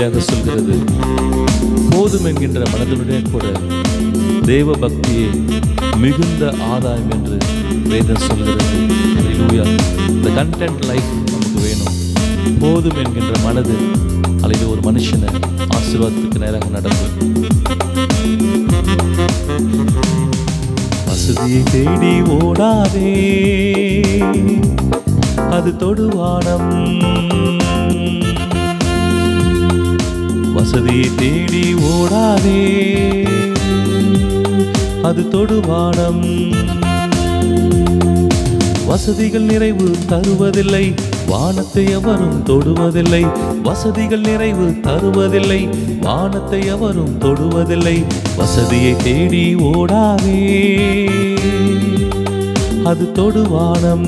வழியாக சொல்கிறது போதும் என்கின்ற மனதனுடைய கூட தேவ பக்தியே மிகுந்த ஆதாயம் என்று வேதம் சொல்கிறது அல்லேலூயா இந்த கண்டென்ட் லைஃப் நமக்கு வேணும் போதும் என்கின்ற மனது அல்லது ஒரு மனுஷனை ஆசீர்வாதத்துக்கு நேராக நடக்கும் வசதியை தேடி ஓடாதே அது தொடுவானம் வசதியை தேடி ஓடாதே அது தொடுவானம் வசதிகள் நிறைவு தருவதில்லை வானத்தை எவரும் தொடுவதில்லை வசதிகள் நிறைவு தருவதில்லை வானத்தை எவரும் தொடுவதில்லை வசதியை தேடி ஓடாதே அது தொடுவானம்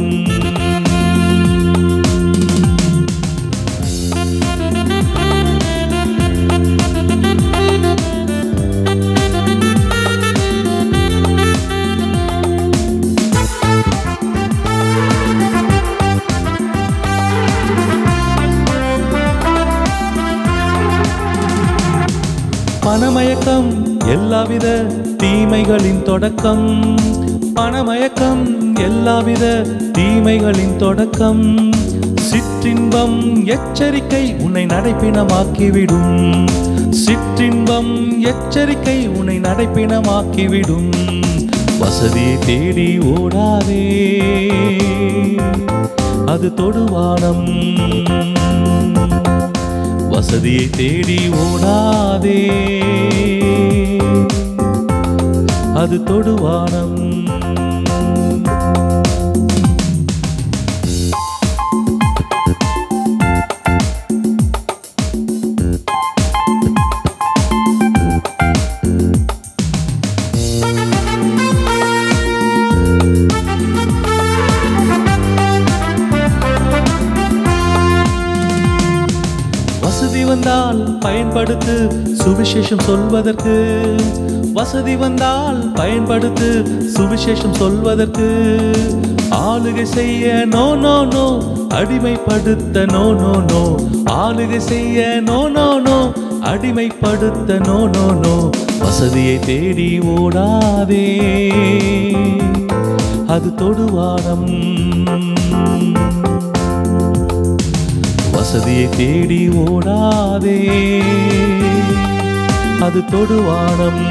பணமயக்கம் எல்லாவித தீமைகளின் தொடக்கம் பணமயக்கம் எல்லாவித தீமைகளின் தொடக்கம் சிற்றின்பம் எச்சரிக்கை உன்னை நடைப்பிணமாக்கிவிடும் சிற்றின்பம் எச்சரிக்கை உன்னை நடைப்பிணமாக்கிவிடும் வசதியை தேடி ஓடாதே அது தொடுவானம் வசதியை தேடி ஓடாதே அது தொடுவானம் வசதி வந்தால் பயன்படுத்து சுவிசேஷம் சொல்வதற்கு வசதி வந்தால் பயன்படுத்து சுவிசேஷம் சொல்வதற்கு ஆளுகை செய்ய நோ நோ நோ அடிமைப்படுத்த நோ நோ நோ ஆளுகை செய்ய நோ நோ நோ அடிமைப்படுத்த நோ நோ நோ வசதியை தேடி ஓடாதே அது தொடுவானம் வசதியை தேடி ஓடாதே அது தொடுவானம்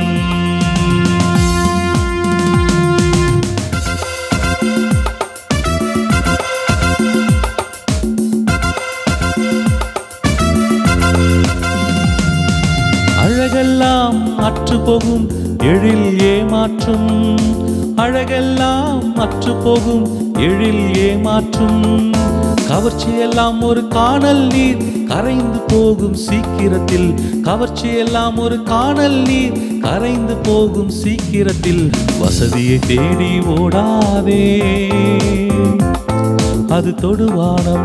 அழகெல்லாம் அற்று போகும் எழில் ஏமாற்றும் அழகெல்லாம் அற்று போகும் எழில் ஏமாற்றும் கவர்ச்சியெல்லாம் ஒரு காணல் நீர் கரைந்து போகும் சீக்கிரத்தில் கவர்ச்சியெல்லாம் ஒரு காணல் நீர் கரைந்து போகும் சீக்கிரத்தில் வசதியை தேடி ஓடாதே அது தொடுவானம்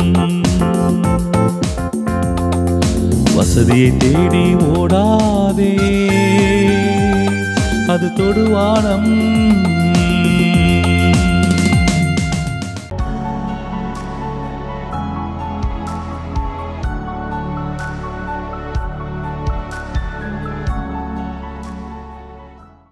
வசதியை தேடி ஓடாதே அது தொடுவானம்